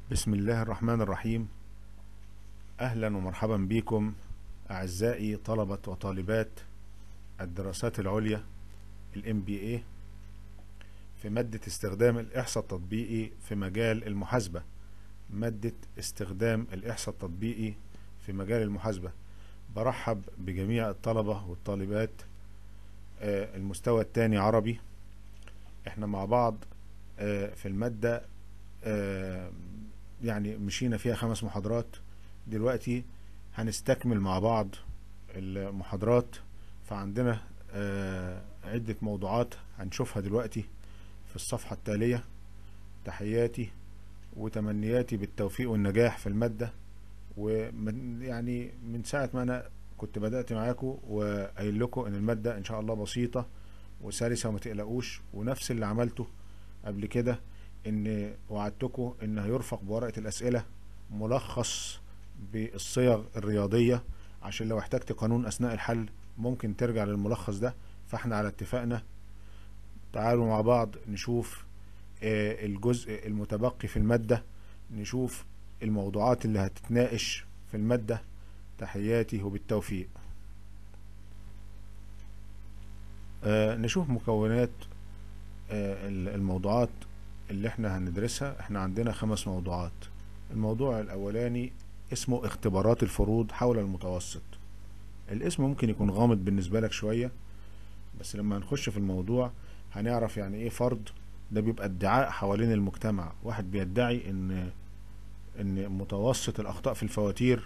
بسم الله الرحمن الرحيم أهلا ومرحبا بكم أعزائي طلبة وطالبات الدراسات العليا ال MBA في مادة استخدام الإحصاء التطبيقي في مجال المحاسبة مادة استخدام الإحصاء التطبيقي في مجال المحاسبة برحب بجميع الطلبة والطالبات آه، المستوى الثاني عربي احنا مع بعض آه، في المادة آه، يعني مشينا فيها خمس محاضرات دلوقتي هنستكمل مع بعض المحاضرات فعندنا آه، عدة موضوعات هنشوفها دلوقتي في الصفحة التالية تحياتي وتمنياتي بالتوفيق والنجاح في المادة ومن يعني من ساعة ما أنا كنت بدأت معاكم وقايل لكم إن المادة إن شاء الله بسيطة وسلسة وما تقلقوش ونفس اللي عملته قبل كده ان وعدتكم ان هيرفق بورقة الاسئلة ملخص بالصيغ الرياضية عشان لو احتجت قانون اثناء الحل ممكن ترجع للملخص ده فاحنا على اتفاقنا تعالوا مع بعض نشوف آه، الجزء المتبقي في المادة نشوف الموضوعات اللي هتتناقش في المادة تحياتي وبالتوفيق آه، نشوف مكونات آه، الموضوعات اللي احنا هندرسها احنا عندنا خمس موضوعات الموضوع الاولاني اسمه اختبارات الفروض حول المتوسط الاسم ممكن يكون غامض بالنسبة لك شوية بس لما هنخش في الموضوع هنعرف يعني ايه فرض ده بيبقى ادعاء حوالين المجتمع واحد بيدعي ان ان متوسط الاخطاء في الفواتير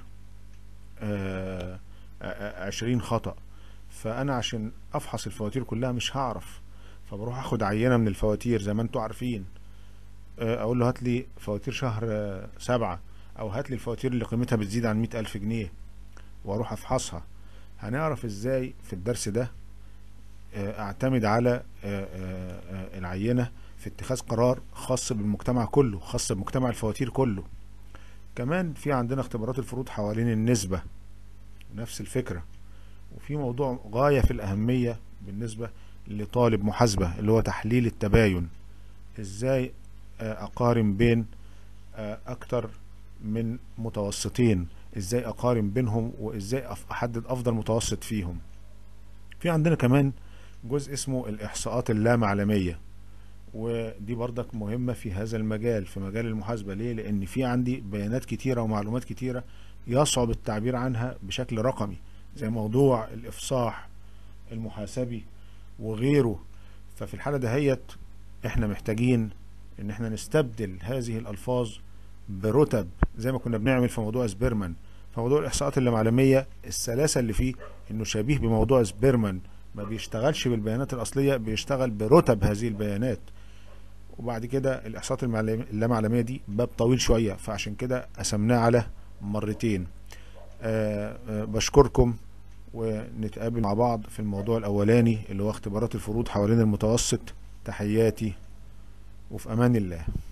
آه، آه، عشرين خطأ فانا عشان افحص الفواتير كلها مش هعرف فبروح اخد عينة من الفواتير زي ما انتوا عارفين آه، اقول له هات لي فواتير شهر آه، سبعة او هات لي الفواتير اللي قيمتها بتزيد عن مئة الف جنيه واروح افحصها هنعرف ازاي في الدرس ده آه، اعتمد على آه، آه، آه، العينة في اتخاذ قرار خاص بالمجتمع كله خاص بمجتمع الفواتير كله كمان في عندنا اختبارات الفروض حوالين النسبة نفس الفكرة وفي موضوع غاية في الأهمية بالنسبة لطالب محاسبة اللي هو تحليل التباين ازاي آه، اقارن بين آه، اكتر من متوسطين ازاي اقارن بينهم وازاي أف- احدد افضل متوسط فيهم في عندنا كمان جزء اسمه الاحصاءات اللامعلمية ودي برضك مهمة في هذا المجال في مجال المحاسبة ليه لان في عندي بيانات كتيرة ومعلومات كتيرة يصعب التعبير عنها بشكل رقمي زي موضوع الافصاح المحاسبي وغيره ففي الحالة دهيت احنا محتاجين ان احنا نستبدل هذه الالفاظ برتب زي ما كنا بنعمل في موضوع سبيرمان فموضوع الاحصاءات اللامعلمية السلاسة اللي فيه انه شبيه بموضوع سبيرمان ما بيشتغلش بالبيانات الاصلية بيشتغل برتب هذه البيانات وبعد كده الاحصاءات المعلم- اللامعلمية دي باب طويل شوية فعشان كده قسمناه على مرتين آه آه بشكركم ونتقابل مع بعض في الموضوع الأولاني اللي هو اختبارات الفروض حوالين المتوسط تحياتي وفي أمان الله